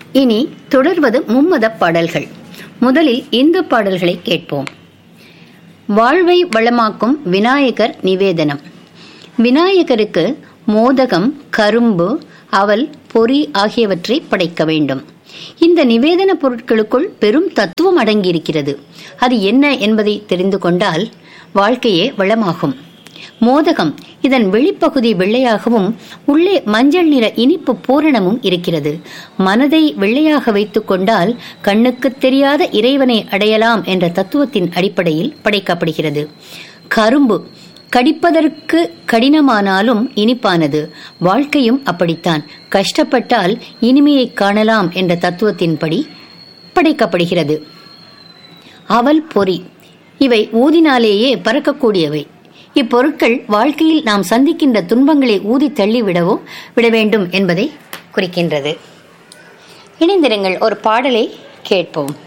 இனி தொடர்வது மும்மத பாடல்கள் முதலில் இந்து பாடல்களை கேட்போம் வாழ்வை வளமாக்கும் விநாயகர் நிவேதனம் விநாயகருக்கு மோதகம் கரும்பு அவல் பொறி ஆகியவற்றை படைக்க வேண்டும் இந்த நிவேதன பொருட்களுக்குள் பெரும் தத்துவம் அடங்கியிருக்கிறது அது என்ன என்பதை தெரிந்து கொண்டால் வாழ்க்கையே வளமாகும் மோதகம் இதன் வெளிப்பகுதி வெள்ளையாகவும் உள்ளே மஞ்சள் நிற இனிப்பு பூரணமும் இருக்கிறது மனதை வெள்ளையாக வைத்துக் கொண்டால் கண்ணுக்கு தெரியாத இறைவனை அடையலாம் என்ற தத்துவத்தின் அடிப்படையில் படைக்கப்படுகிறது கரும்பு கடிப்பதற்கு கடினமானாலும் இனிப்பானது வாழ்க்கையும் அப்படித்தான் கஷ்டப்பட்டால் இனிமையை காணலாம் என்ற தத்துவத்தின்படி படைக்கப்படுகிறது அவல் பொறி இவை ஊதினாலேயே பறக்கக்கூடியவை இப்பொருட்கள் வாழ்க்கையில் நாம் சந்திக்கின்ற துன்பங்களை ஊதி தள்ளிவிடவோ விட வேண்டும் என்பதை குறிக்கின்றது இணைந்திருங்கள் ஒரு பாடலை கேட்போம்